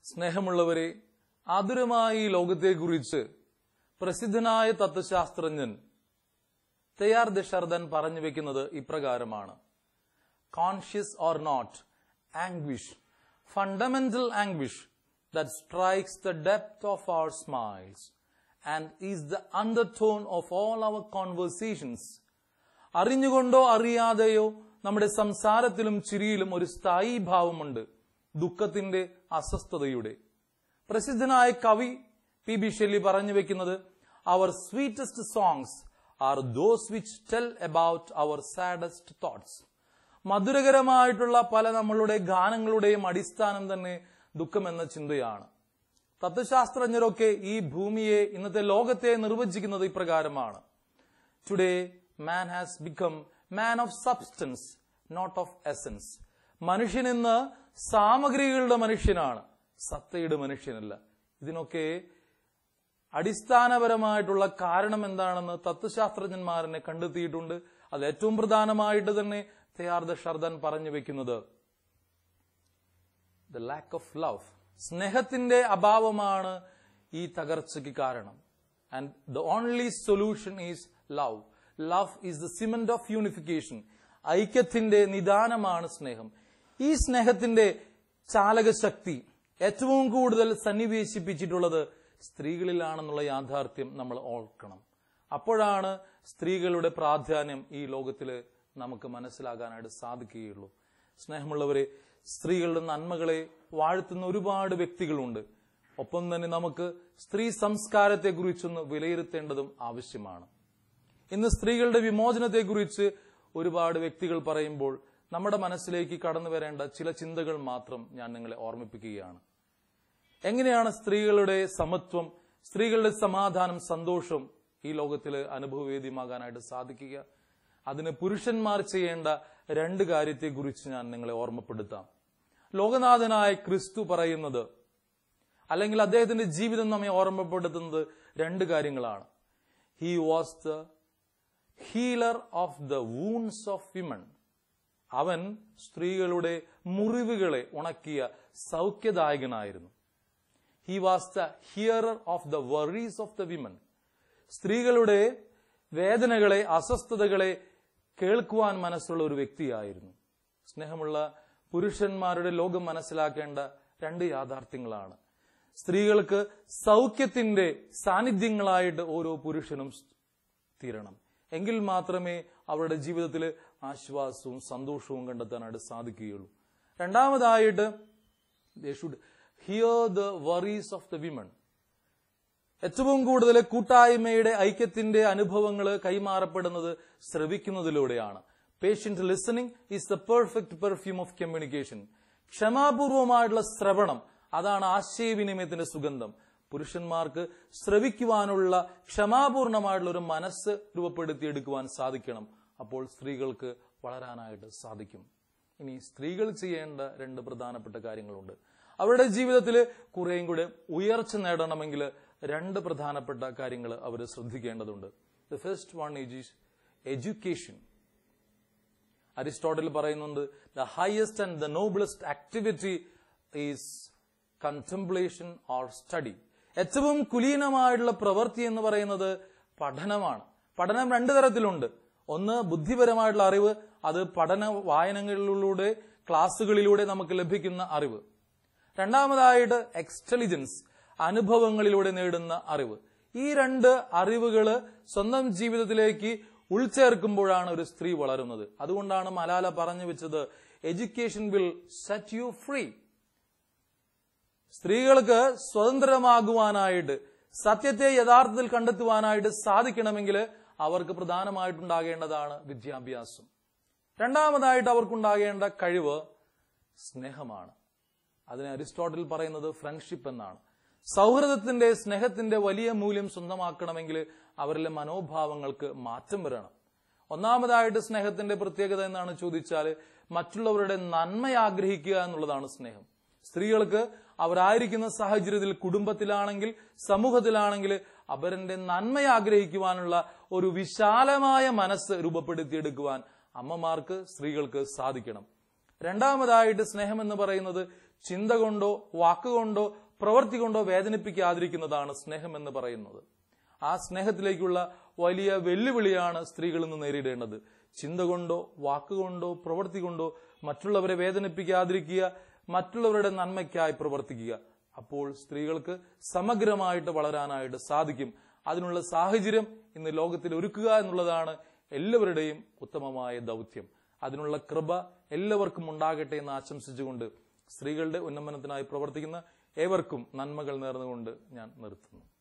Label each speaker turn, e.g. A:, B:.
A: സ്നേഹമുള്ളവരെ ആതുരമായ ഈ ലോകത്തെക്കുറിച്ച് പ്രസിദ്ധനായ തത്വശാസ്ത്രജ്ഞൻ തെയാർ ദശർദൻ പറഞ്ഞു വെക്കുന്നത് ഇപ്രകാരമാണ് conscious or not anguish fundamental anguish that strikes the depth of our smiles and is the undertone of all our conversations അറിഞ്ഞുകൊണ്ടോ അറിയാതെയോ നമ്മുടെ സംസാരത്തിലും ചിരിയിലും ഒരു സ്ഥായി ഭാവമുണ്ട് ദുഃഖത്തിന്റെ അസ്വസ്ഥതയുടെ പ്രസിദ്ധനായ കവി പി ബി ഷെല്ലി പറഞ്ഞു വെക്കുന്നത് our sweetest songs are those which tell about our saddest thoughts മധുരകരമായിട്ടുള്ള പല നമ്മളുടെ ഗാനങ്ങളുടെയും അടിസ്ഥാനം തന്നെ ദുഃഖമെന്ന ചിന്തയാണ് തത്വശാസ്ത്രജ്ഞരൊക്കെ ഈ ഭൂമിയെ ഇന്നത്തെ ലോകത്തെ നിർവചിക്കുന്നത് ഇപ്രകാരമാണ് today man has become man of substance not of essence മനുഷ്യൻ ഇന്ന് സാമഗ്രികളുടെ മനുഷ്യനാണ് സത്തയുടെ മനുഷ്യനല്ല ഇതിനൊക്കെ അടിസ്ഥാനപരമായിട്ടുള്ള കാരണം എന്താണെന്ന് തത്വശാസ്ത്രജ്ഞന്മാരനെ കണ്ടെത്തിയിട്ടുണ്ട് അത് ഏറ്റവും പ്രധാനമായിട്ട് തന്നെ തയ്യാർദ ഷർദൻ പറഞ്ഞു വെക്കുന്നത് ദ ലാക്ക് ഓഫ് ലവ് സ്നേഹത്തിന്റെ അഭാവമാണ് ഈ തകർച്ചയ്ക്ക് കാരണം and the only solution is love love is the cement of unification ഐക്യത്തിന്റെ നിദാനമാണ് സ്നേഹം ഈ സ്നേഹത്തിന്റെ ചാലകശക്തി ഏറ്റവും കൂടുതൽ സന്നിവേശിപ്പിച്ചിട്ടുള്ളത് സ്ത്രീകളിലാണെന്നുള്ള യാഥാർത്ഥ്യം നമ്മൾ ഓർക്കണം അപ്പോഴാണ് സ്ത്രീകളുടെ പ്രാധാന്യം ഈ ലോകത്തിൽ നമുക്ക് മനസ്സിലാകാനായിട്ട് സാധിക്കുകയുള്ളൂ സ്നേഹമുള്ളവരെ സ്ത്രീകളുടെ നന്മകളെ വാഴ്ത്തുന്ന ഒരുപാട് വ്യക്തികളുണ്ട് ഒപ്പം തന്നെ നമുക്ക് സ്ത്രീ സംസ്കാരത്തെക്കുറിച്ചൊന്ന് വിലയിരുത്തേണ്ടതും ആവശ്യമാണ് ഇന്ന് സ്ത്രീകളുടെ വിമോചനത്തെക്കുറിച്ച് ഒരുപാട് വ്യക്തികൾ പറയുമ്പോൾ നമ്മുടെ മനസ്സിലേക്ക് കടന്നു വരേണ്ട ചില ചിന്തകൾ മാത്രം ഞാൻ നിങ്ങളെ ഓർമ്മിപ്പിക്കുകയാണ് എങ്ങനെയാണ് സ്ത്രീകളുടെ സമത്വം സ്ത്രീകളുടെ സമാധാനം സന്തോഷം ഈ ലോകത്തിൽ അനുഭവവേദ്യമാകാനായിട്ട് സാധിക്കുക അതിന് പുരുഷന്മാർ ചെയ്യേണ്ട രണ്ട് കാര്യത്തെക്കുറിച്ച് ഞാൻ നിങ്ങളെ ഓർമ്മപ്പെടുത്താം ലോകനാഥനായ ക്രിസ്തു പറയുന്നത് അല്ലെങ്കിൽ അദ്ദേഹത്തിന്റെ ജീവിതം നമ്മെ ഓർമ്മപ്പെടുത്തുന്നത് രണ്ട് കാര്യങ്ങളാണ് he was the healer of the wounds of women അവൻ സ്ത്രീകളുടെ മുറിവുകളെ ഉണക്കിയ സൗഖ്യദായകനായിരുന്നു he was the hearer of the worries of the women സ്ത്രീകളുടെ വേദനകളെ അസ്വസ്ഥതകളെ കേൾക്കുവാൻ മനസ്സുള്ള ഒരു വ്യക്തിയായിരുന്നു സ്നേഹമുള്ള പുരുഷന്മാരുടെ ലോകം മനസ്സിലാക്കേണ്ട രണ്ട് യാഥാർത്ഥ്യങ്ങളാണ് സ്ത്രീകൾക്ക് സൗഖ്യത്തിന്റെ സാന്നിധ്യങ്ങളായിട്ട് ഓരോ പുരുഷനും തീരണം എങ്കിൽ മാത്രമേ അവരുടെ ജീവിതത്തിൽ ആശ്വാസവും സന്തോഷവും കണ്ടെത്താനായിട്ട് സാധിക്കുകയുള്ളൂ രണ്ടാമതായിട്ട് they should hear the worries of the women ഏറ്റവും കൂടുതൽ കൂട്ടായ്മയുടെ ഐക്യത്തിന്റെ അനുഭവങ്ങൾ കൈമാറപ്പെടുന്നത് ശ്രവിക്കുന്നതിലൂടെയാണ് patient listening is the perfect perfume of communication ക്ഷമാപൂർവമായിട്ടുള്ള ശ്രവണം അതാണ് ആശയവിനിമയത്തിന്റെ സുഗന്ധം പുരുഷന്മാർക്ക് ശ്രവിക്കുവാനുള്ള ക്ഷമാപൂർണമായിട്ടുള്ള ഒരു മനസ്സ് രൂപപ്പെടുത്തിയെടുക്കുവാൻ സാധിക്കണം അപ്പോൾ സ്ത്രീകൾക്ക് വളരാനായിട്ട് സാധിക്കും ഇനി സ്ത്രീകൾ ചെയ്യേണ്ട രണ്ട് പ്രധാനപ്പെട്ട കാര്യങ്ങളുണ്ട് അവരുടെ ജീവിതത്തിൽ കുറേയും കൂടെ ഉയർച്ച നേടണമെങ്കിൽ രണ്ട് പ്രധാനപ്പെട്ട കാര്യങ്ങൾ അവർ ശ്രദ്ധിക്കേണ്ടതുണ്ട് the first one is education Aristotle പറയുന്നുണ്ട് the highest and the noblest activity is contemplation or study ഏറ്റവും കുലീനമായിട്ടുള്ള പ്രവൃത്തി എന്ന് പറയുന്നത് പഠനമാണ് പഠനം രണ്ടു തരത്തിലുണ്ട് ഒന്ന് ബുദ്ധിപരമായിട്ടുള്ള അറിവ് അത് പഠന വായനകളിലൂടെ ക്ലാസ്സുകളിലൂടെ നമുക്ക് ലഭിക്കുന്ന അറിവ് രണ്ടാമതായിട്ട് എക്സ്റ്റലിജൻസ് അനുഭവങ്ങളിലൂടെ നേടുന്ന അറിവ് ഈ രണ്ട് അറിവുകള് സ്വന്തം ജീവിതത്തിലേക്ക് ഉൾച്ചേർക്കുമ്പോഴാണ് ഒരു സ്ത്രീ വളരുന്നത് അതുകൊണ്ടാണ് മലാല പറഞ്ഞു വെച്ചത് education will set you free സ്ത്രീകൾക്ക് സ്വതന്ത്രമാകുവാനായിട്ട് സത്യത്തെ യഥാർത്ഥത്തിൽ കണ്ടെത്തുവാനായിട്ട് സാധിക്കണമെങ്കിൽ അവർക്ക് പ്രധാനമായിട്ടുണ്ടാകേണ്ടതാണ് വിദ്യാഭ്യാസം രണ്ടാമതായിട്ട് അവർക്കുണ്ടാകേണ്ട കഴിവ് സ്നേഹമാണ് അതിനെ അരിസ്റ്റോട്ടിൽ പറയുന്നത് ഫ്രണ്ട്ഷിപ്പ് എന്നാണ് സൗഹൃദത്തിന്റെ സ്നേഹത്തിന്റെ വലിയ മൂല്യം സ്വന്തമാക്കണമെങ്കിൽ അവരിലെ മനോഭാവങ്ങൾക്ക് മാറ്റം വരണം ഒന്നാമതായിട്ട് സ്നേഹത്തിന്റെ പ്രത്യേകത എന്നാണ് ചോദിച്ചാൽ മറ്റുള്ളവരുടെ നന്മ ആഗ്രഹിക്കുക എന്നുള്ളതാണ് സ്നേഹം സ്ത്രീകൾക്ക് അവരായിരിക്കുന്ന സാഹചര്യത്തിൽ കുടുംബത്തിലാണെങ്കിൽ സമൂഹത്തിലാണെങ്കിൽ അവരുടെ നന്മ ആഗ്രഹിക്കുവാനുള്ള ഒരു വിശാലമായ മനസ്സ് രൂപപ്പെടുത്തിയെടുക്കുവാൻ അമ്മമാർക്ക് സ്ത്രീകൾക്ക് സാധിക്കണം രണ്ടാമതായിട്ട് സ്നേഹം എന്ന് പറയുന്നത് ചിന്ത കൊണ്ടോ വാക്കുകൊണ്ടോ പ്രവൃത്തി കൊണ്ടോ വേദനിപ്പിക്കാതിരിക്കുന്നതാണ് സ്നേഹം എന്ന് പറയുന്നത് ആ സ്നേഹത്തിലേക്കുള്ള വലിയ വെല്ലുവിളിയാണ് സ്ത്രീകളിൽ നിന്ന് നേരിടേണ്ടത് ചിന്ത കൊണ്ടോ വാക്കുകൊണ്ടോ പ്രവൃത്തി കൊണ്ടോ മറ്റുള്ളവരെ വേദനിപ്പിക്കാതിരിക്കുക മറ്റുള്ളവരുടെ നന്മയ്ക്കായി പ്രവർത്തിക്കുക അപ്പോൾ സ്ത്രീകൾക്ക് സമഗ്രമായിട്ട് വളരാനായിട്ട് സാധിക്കും അതിനുള്ള സാഹചര്യം ഇന്ന് ലോകത്തിൽ ഒരുക്കുക എന്നുള്ളതാണ് എല്ലാവരുടെയും ഉത്തമമായ ദൗത്യം അതിനുള്ള കൃപ എല്ലാവർക്കും ഉണ്ടാകട്ടെ എന്ന് ആശംസിച്ചുകൊണ്ട് സ്ത്രീകളുടെ ഉന്നമനത്തിനായി പ്രവർത്തിക്കുന്ന ഏവർക്കും നന്മകൾ നേർന്നുകൊണ്ട് ഞാൻ നിർത്തുന്നു